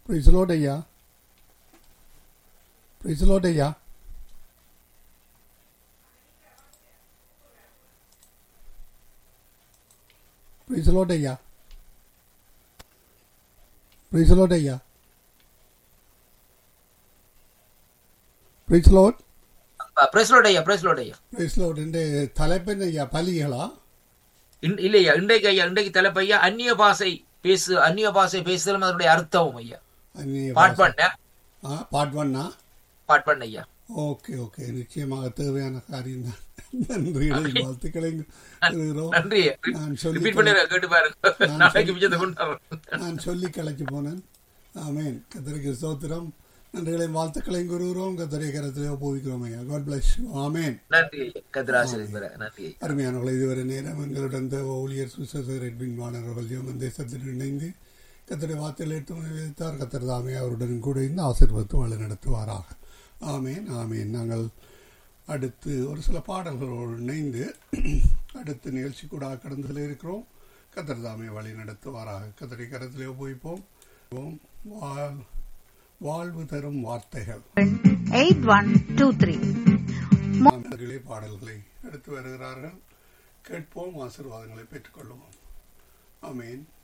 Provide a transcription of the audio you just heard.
Praise Lord అయ్యా praise Lord అయ్యా praise Lord అయ్యా ప్రైజ్లోడ్ అయ్యా ప్రైజ్లోడ్ பிரஸ்லோட் ஐயா பிரஸ்லோட் ஐயா ప్రైజ్లోడ్ అంటే தலைப்பெண் ஐயா பலிகளா இன்- இல்ல ஐயா இன்றைக்கு ஐயா இன்றைக்கு தலைப்பு ஐயா அந்நிய பாசை பேசு அந்நிய பாசை பேசுதலும் அதனுடைய அர்த்தமும் ஐயா அந்நிய பாட் பாஷை. பண்ண ஆ, பாட் ஒன்னா பாட் பண்ண ஐயா ஓகே ஓகே நிச்சயமாக தேவையான காரியம் தான் நன்றிகளை வாழ்த்துக்களை கூறுகிறோம். நன்றி நான் சொல்லி ரிப்பீட் பண்ணி கேட்டு பாருங்க நான் நாளைக்கு சொல்லி- மிச்சத்தை கொண்டு வரேன். நான் சொல்லி கலைச்சு போனேன் ஆமேன் கத்தருக்கு ஸ்தோத்திரம் நன்றிகளையும் வாழ்த்துக்களையும் கூறுகிறோம் கத்தரை கரத்திலே ஒப்புவிக்கிறோம் ஐயா காட் பிளஸ் ஆமேன் நன்றி ஐயா கதிராசிரியர் பெற நன்றி ஐயா அருமையானவர்களை இதுவரை நேரம் எங்களுடன் தேவ ஊழியர் சுசர் எட்வின் வாணர் அவர்கள் ஜெர்மன் தேசத்தில் இணைந்து கத்தரை வார்த்தையில் எடுத்து வைத்தார் கத்தர் தாமே அவருடன் கூட இருந்து ஆசீர்வத்து வழி நடத்துவாராக ஆமேன் ஆமேன் நாங்கள் அடுத்து ஒரு சில பாடல்களோடு இணைந்து அடுத்த நிகழ்ச்சி கூட கடந்ததில் இருக்கிறோம் கத்தர் தாமே வழி நடத்துவாராக கத்தரை கரத்திலே உபயோகிப்போம் வாழ் வாழ்வு தரும் வார்த்தைகள் எயிட் ஒன் டூ த்ரீ அவர்களே பாடல்களை எடுத்து வருகிறார்கள் கேட்போம் ஆசீர்வாதங்களை பெற்றுக்கொள்வோம் ஆமேன்